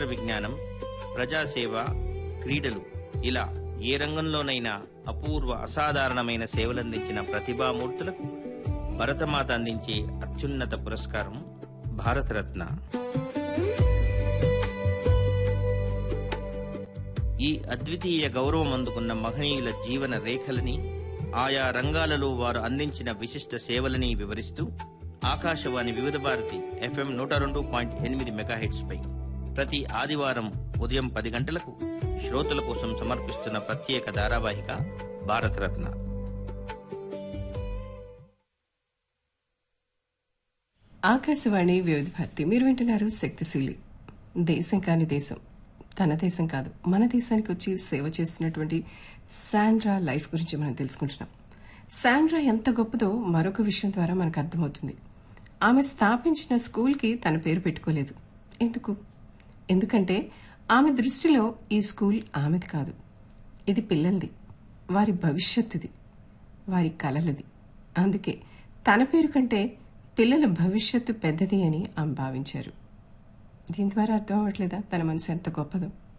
విజ్ఞానం ప్రజాసేవ క్రీడలు ఇలా ఏ రంగంలోనైనా అపూర్వ అసాధారణమైన సేవలందించిన ప్రతిభామూర్తులకు భరతమాత అందించే అత్యున్నత పురస్కారం భారతరత్న ఈ అద్వితీయ గౌరవం అందుకున్న మహనీయుల జీవన రేఖలని ఆయా రంగాలలో వారు అందించిన విశిష్ట సేవలని వివరిస్తూ ఆకాశవాణి వివిధ భారతి ఎఫ్ఎం నూట రెండు పాయింట్ ఎనిమిది మెగాహెట్స్ పై ప్రతి ఆదివారం ఉదయం పది గంటలకు శ్రోతల కోసం సమర్పిస్తున్న ప్రత్యేక ధారావాహిక భారతరత్న ఆకాశవాణి వివిధ భారతి మీరు వింటున్నారు శక్తిశీలి దేశం కాని దేశం తన దేశం కాదు మన దేశానికి వచ్చి సేవ చేస్తున్నటువంటి శాండ్రా లైఫ్ గురించి మనం తెలుసుకుంటున్నాం శాండ్రా ఎంత గొప్పదో మరొక విషయం ద్వారా మనకు అర్థమవుతుంది ఆమె స్థాపించిన స్కూల్కి తన పేరు పెట్టుకోలేదు ఎందుకు ఎందుకంటే ఆమె దృష్టిలో ఈ స్కూల్ ఆమెది కాదు ఇది పిల్లలది వారి భవిష్యత్తుది వారి కలలది అందుకే తన పేరు కంటే పిల్లల భవిష్యత్తు పెద్దది అని ఆమె భావించారు దీని ద్వారా అర్థం అవ్వట్లేదా తన మనసు ఎంత గొప్పదో